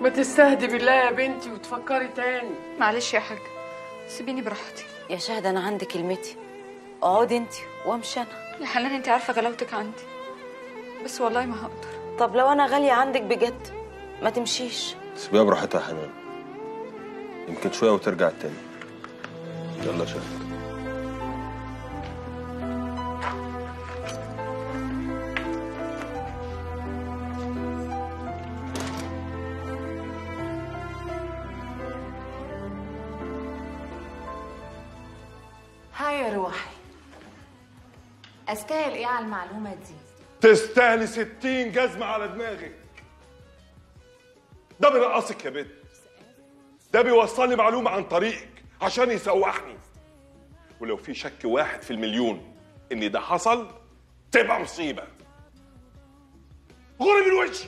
ما تستهدي بالله يا بنتي وتفكري تاني معلش يا حاج سيبيني براحتي يا شهد انا عندي كلمتي اقعدي انت وامشي انا يا حنان انت عارفه غلاوتك عندي بس والله ما هقدر طب لو انا غاليه عندك بجد ما تمشيش سيبيها براحتها يا حنان يمكن شويه وترجع تاني يلا شهد هاي يا روحي استاهل ايه على المعلومه دي تستاهلي ستين جزمة على دماغك ده بيرقصك يا بنت ده بيوصلني معلومة عن طريقك عشان يسوحني ولو في شك واحد في المليون ان ده حصل تبقى مصيبة غوري من وشي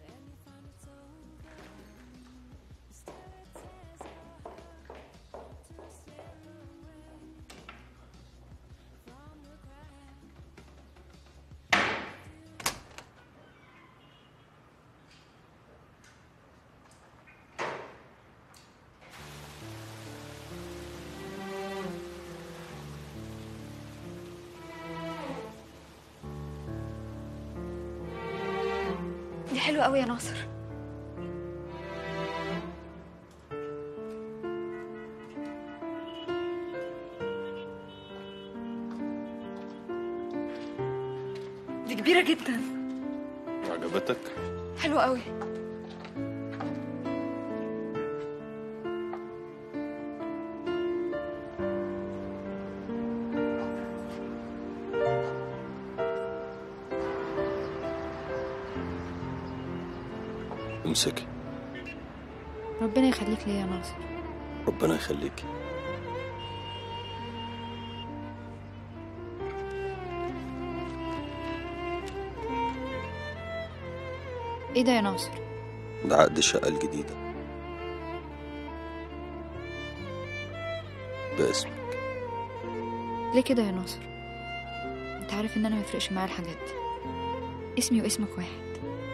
دي حلوه قوي يا ناصر دي كبيره جدا عجبتك حلوه قوي امسكي ربنا يخليك ليا يا ناصر ربنا يخليكي ايه ده يا ناصر ده عقد الشقه الجديده باسمك ليه كده يا ناصر انت عارف ان انا ميفرقش معايا الحاجات دي اسمي واسمك واحد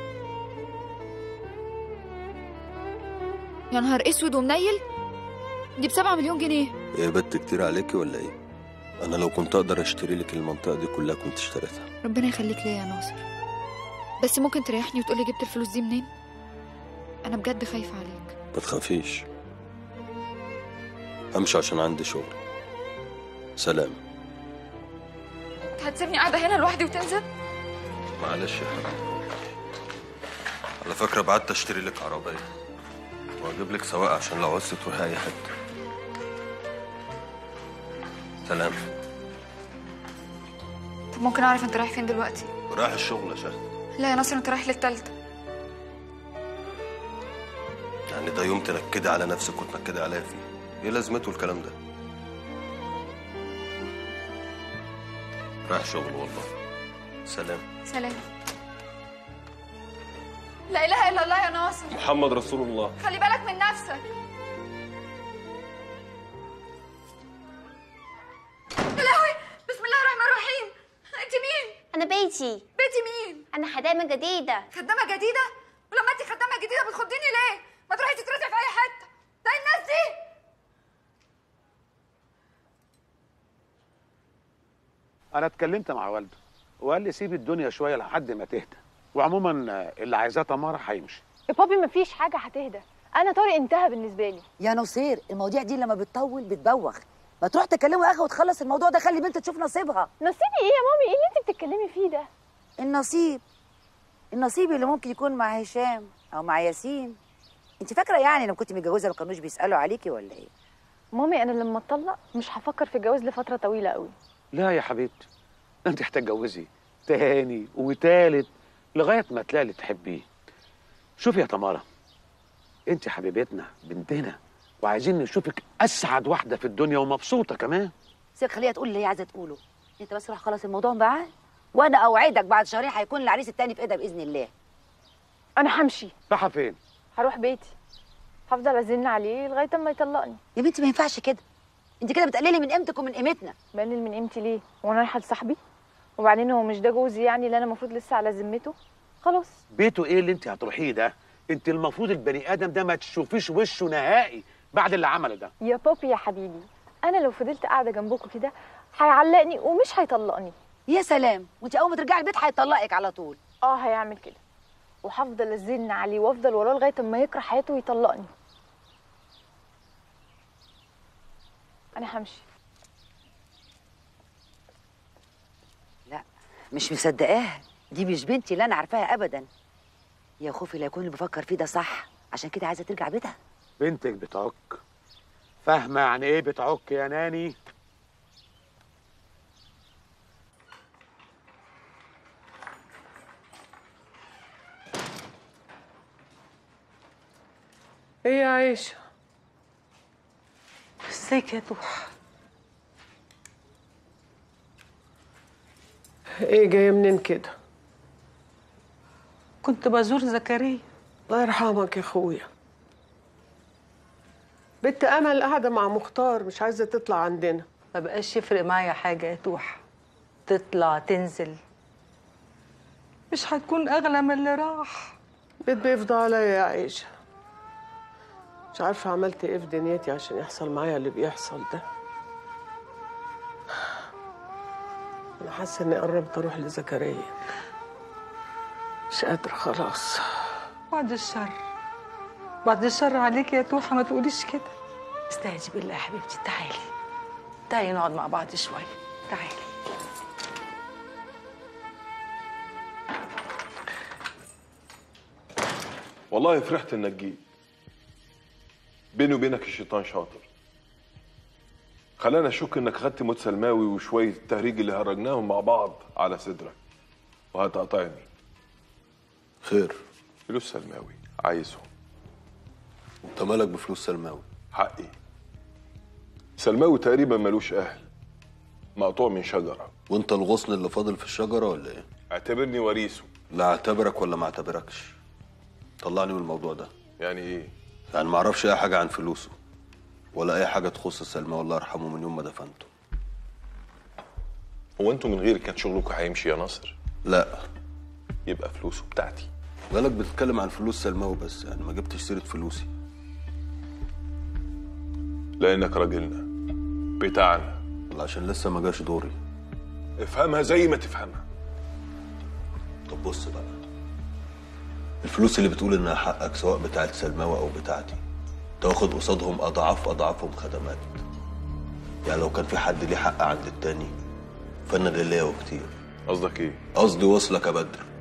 يا نهار اسود ومنيل دي بسبعة مليون جنيه ايه يا بت كتير عليكي ولا ايه انا لو كنت اقدر اشتري لك المنطقه دي كلها كنت اشتريتها ربنا يخليك ليا يا ناصر بس ممكن تريحني وتقولي جبت الفلوس دي منين انا بجد خايفة عليك ما تخافيش همشي عشان عندي شغل سلام انت هتسيبني قاعدة هنا لوحدي وتنزل معلش يا حبيبي على فكرة بعت اشتري لك عربية واجيب لك سواق عشان لو عوزت تروحي اي حتة سلام طب ممكن اعرف انت رايح فين دلوقتي رايح الشغل يا شهد لا يا ناصر انت رايح للتالتة يعني ده يوم تنكدي على نفسك وتنكدي عليا فيه ايه لازمته الكلام ده رايح شغل والله سلام سلام لا اله الا الله يا ناصر محمد رسول الله خلي بالك من نفسك يا لهوي بسم الله الرحمن الرحيم انت مين انا بيتي بيتي مين انا خدامه جديده خدامه جديده ولما انت خدامه جديده بتخضيني ليه ما تروحي تترزع في اي حته ده الناس دي انا اتكلمت مع والده وقال لي سيب الدنيا شويه لحد ما تهدى وعموما آه، اللي عايزاه تمارا هيمشي يا بابي مفيش حاجة هتهدى أنا طارق انتهى بالنسبة لي يا نصير المواضيع دي لما بتطول بتبوخ ما تروح تكلمه يا اخي وتخلص الموضوع ده خلي بنت تشوف نصيبها نصيبي إيه يا مامي إيه اللي أنت بتتكلمي فيه ده النصيب النصيب اللي ممكن يكون مع هشام او مع ياسين انت فاكره يعني لما كنت متجوزه ما كانوش بيسالوا عليكي ولا ايه مامي أنا لما أتطلق مش هفكر في الجواز لفترة طويلة قوي لا يا حبيبتي انت هتتجوزي تاني وتالت لغايه ما تلاقي اللي تحبيه شوفي يا تمارا انت حبيبتنا بنتنا وعايزين نشوفك اسعد واحده في الدنيا ومبسوطه كمان سيب خليها تقول اللي هي عايزه تقوله انت بس روح خلص الموضوع معاه وانا اوعدك بعد شهرين هيكون العريس التاني في ايدها باذن الله أنا همشي رايحه فين هروح بيتي هفضل أزن عليه لغاية أما يطلقني يا بنتي ما ينفعش كده انت كده بتقللي من قيمتك ومن قيمتنا بقلل من قيمتي ليه وأنا رايحة لصاحبي وبعدين هو مش ده جوزي يعني اللي أنا المفروض لسه على ذمته خلاص بيته ايه اللي انت هتروحيه ده انت المفروض البني ادم ده ما تشوفيش وشه نهائي بعد اللي عمله ده يا بابي يا حبيبي انا لو فضلت قاعده جنبكم كده هيعلقني ومش هيطلقني يا سلام وانت اول ما ترجعي البيت هيطلقك على طول اه هيعمل كده وهفضل ازن عليه وافضل وراه لغايه اما يكره حياته ويطلقني انا همشي لا مش مصدقاها دي مش بنتي اللي انا عارفاها ابدا يا خوفي لا يكون اللي بفكر فيه ده صح عشان كده عايزه ترجع بيتها بنتك بتعك فاهمه يعني ايه بتعك يا ناني ايه يا عيشة ازيك يا توح ايه جاية منين كده كنت بزور زكريا الله يرحمك يا اخويا بنت امل قاعدة مع مختار مش عايزة تطلع عندنا ما بقاش يفرق معايا حاجة يا توح تطلع تنزل مش هتكون أغلى من اللي راح بيت بيفضى عليا يا عيشة مش عارفة عملت ايه في دنيتي عشان يحصل معايا اللي بيحصل ده انا حاسة اني قربت اروح لزكريا مش قادرة خلاص بعد الشر بعد الشر عليك يا توحة ما تقوليش كده استهدي بالله يا حبيبتي تعالي تعالي نقعد مع بعض شوية تعالي والله فرحت انك جيت بيني وبينك الشيطان شاطر خلاني اشك انك خدت موت سلماوي وشويه التهريج اللي هرجناهم مع بعض على صدرك وهتقطعني خير فلوس سلماوي عايزهم انت مالك بفلوس سلماوي حقي سلماوي تقريبا ملوش اهل مقطوع من شجره وانت الغصن اللي فاضل في الشجره ولا ايه اعتبرني وريثه لا اعتبرك ولا ما اعتبركش طلعني من الموضوع ده يعني ايه يعني ما اعرفش اي حاجه عن فلوسه ولا اي حاجه تخص سلمى الله يرحمه من يوم ما دفنته هو انتوا من غيري كان شغلكم هيمشي يا ناصر لا يبقى فلوسه بتاعتي بالك بتتكلم عن فلوس سلماوي بس يعني ما جبتش سيره فلوسي لانك راجلنا بتاعنا ولا عشان لسه ما جاش دوري افهمها زي ما تفهمها طب بص بقى الفلوس اللي بتقول انها حقك سواء بتاعت سلماوي او بتاعتي تاخد قصادهم اضعاف اضعافهم خدمات يعني لو كان في حد ليه حق عند التاني فانا اللي ليا وكتير قصدك ايه قصدي وصلك يا بدر